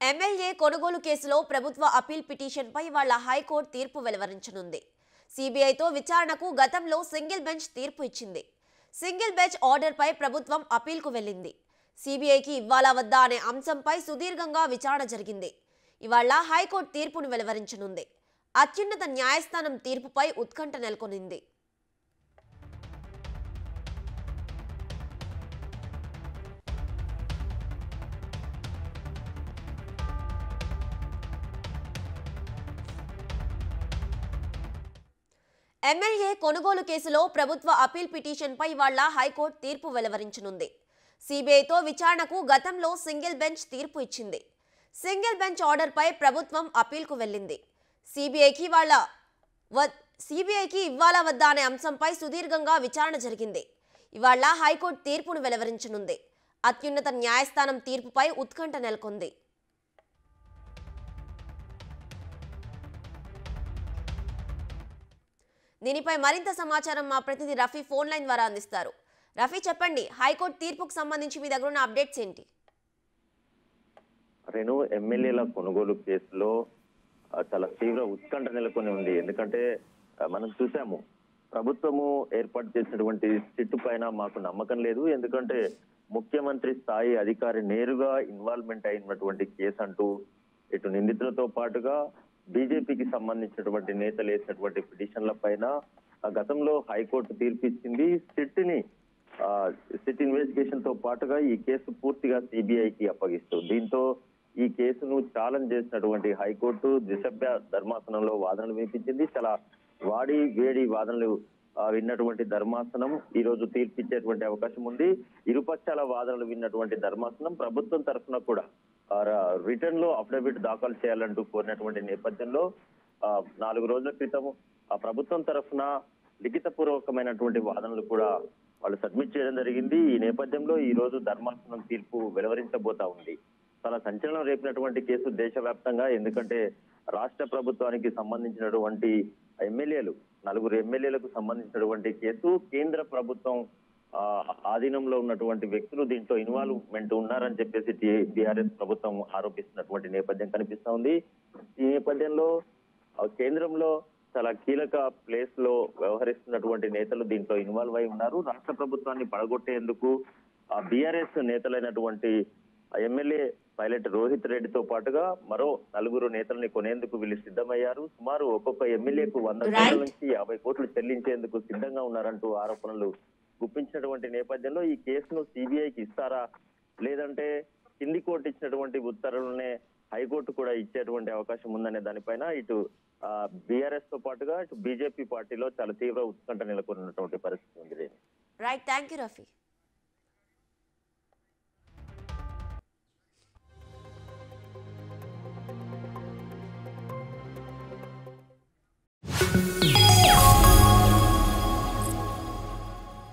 MLA కొనుగోలు కేసులో ప్రభుత్వ అప్పీల్ పిటిషన్పై ఇవాళ హైకోర్టు తీర్పు వెలువరించనుంది సిబిఐతో విచారణకు గతంలో సింగిల్ బెంచ్ తీర్పు ఇచ్చింది సింగిల్ బెంచ్ ఆర్డర్పై ప్రభుత్వం అప్పీల్కు వెళ్ళింది సిబిఐకి ఇవ్వాలా వద్దా అనే అంశంపై సుదీర్ఘంగా విచారణ జరిగింది ఇవాళ హైకోర్టు తీర్పును వెలువరించనుంది అత్యున్నత న్యాయస్థానం తీర్పుపై ఉత్కంఠ నెలకొనింది ఎమ్మెల్యే కొనుగోలు కేసులో ప్రభుత్వ అప్పీల్ పిటిషన్పై ఇవాళ హైకోర్టు తీర్పు వెలువరించనుంది సిబిఐతో విచారణకు గతంలో సింగిల్ బెంచ్ తీర్పు ఇచ్చింది సింగిల్ బెంచ్ ఆర్డర్పై ప్రభుత్వం అప్పీల్కు వెళ్ళింది సిబిఐకి వాళ్ళ సిబిఐకి ఇవ్వాలా వద్దా అనే అంశంపై సుదీర్ఘంగా విచారణ జరిగింది ఇవాళ హైకోర్టు తీర్పును వెలువరించనుంది అత్యున్నత న్యాయస్థానం తీర్పుపై ఉత్కంఠ నెలకొంది దీనిపై మరింత సమాచారం మా ప్రతినిధి రఫీ ఫోన్ లైన్ ద్వారా అందిస్తారు రఫీ చెప్పండి హైకోర్టు తీర్పుకు సంబంధించి మీ దగ్గర ఉన్న అప్డేట్స్ ఏంటి రేణు ఎమ్మెల్యేల కొనుగోలు కేసులో ఆ, చాలా తీవ్ర ఉత్కంఠ నెలకొని ఉంది ఎందుకంటే ఆ, మనం చూసాము ప్రభుత్వము ఏర్పాటు చేసినటువంటి సిట్టు పైన మాకు నమ్మకం లేదు ఎందుకంటే ముఖ్యమంత్రి స్థాయి అధికారి నేరుగా ఇన్వాల్వ్మెంట్ అయినటువంటి కేసు అంటూ ఇటు నిందితులతో పాటుగా బీజేపీకి సంబంధించినటువంటి నేతలు వేసినటువంటి పిటిషన్ల పైన ఆ, గతంలో హైకోర్టు తీర్పు ఇచ్చింది సిట్ ని ఆ, సిట్ ఇన్వెస్టిగేషన్ తో పాటుగా ఈ కేసు పూర్తిగా సిబిఐకి అప్పగిస్తుంది దీంతో ఈ కేసును ఛాలెంజ్ చేసినటువంటి హైకోర్టు ద్విసభ్య ధర్మాసనంలో వాదనలు వినిపించింది చాలా వాడి వేడి వాదనలు ఆ, విన్నటువంటి ధర్మాసనం ఈ రోజు తీర్పు ఇచ్చేటువంటి అవకాశం ఉంది ఇరుపక్షాల వాదనలు విన్నటువంటి ధర్మాసనం ప్రభుత్వం తరఫున కూడా రిటర్న్ లో అఫిడవిట్ దాఖలు చేయాలంటూ కోరినటువంటి నేపథ్యంలో ఆ, నాలుగు రోజుల క్రితం ఆ ప్రభుత్వం తరఫున లిఖిత పూర్వకమైనటువంటి వాదనలు కూడా వాళ్ళు సబ్మిట్ చేయడం జరిగింది ఈ నేపథ్యంలో ఈ రోజు ధర్మాసనం తీర్పు వెలువరించబోతా ఉంది చాలా సంచలనం రేపినటువంటి కేసు దేశవ్యాప్తంగా ఎందుకంటే రాష్ట్ర ప్రభుత్వానికి సంబంధించినటువంటి ఎమ్మెల్యేలు నలుగురు ఎమ్మెల్యేలకు సంబంధించినటువంటి కేసు కేంద్ర ప్రభుత్వం ఆ, ఆధీనంలో ఉన్నటువంటి వ్యక్తులు దీంట్లో ఇన్వాల్వ్మెంట్ ఉన్నారని చెప్పేసి టిఆర్ఎస్ ప్రభుత్వం ఆరోపిస్తున్నటువంటి నేపథ్యం కనిపిస్తా ఉంది ఈ నేపథ్యంలో ఆ, కేంద్రంలో చాలా కీలక ప్లేస్ లో వ్యవహరిస్తున్నటువంటి నేతలు దీంట్లో ఇన్వాల్వ్ అయి ఉన్నారు రాష్ట్ర ప్రభుత్వాన్ని పడగొట్టేందుకు ఆ బీఆర్ఎస్ నేతలైనటువంటి ఆ ఎమ్మెల్యే పైలట్ రోహిత్ రెడ్డితో పాటుగా మరో నలుగురు నేతల్ని కొనేందుకు వీళ్ళు సిద్ధమయ్యారు సుమారు ఒక్కొక్క ఎమ్మెల్యేకు వంద Right. కోట్ల నుంచి యాభై కోట్లు చెల్లించేందుకు సిద్ధంగా ఉన్నారంటూ ఆరోపణలు గుప్పించినటువంటి నేపథ్యంలో ఈ కేసును సిబిఐకి ఇస్తారా లేదంటే కింది కోర్టు ఇచ్చినటువంటి ఉత్తర్వులనే హైకోర్టు కూడా ఇచ్చేటువంటి అవకాశం ఉందనే దానిపైన ఇటు బీఆర్ఎస్ తో పాటుగా ఇటు బీజేపీ పార్టీలో చాలా తీవ్ర ఉత్కంఠ నెలకొన్నటువంటి పరిస్థితి ఉంది Renu. Right thank you Rafi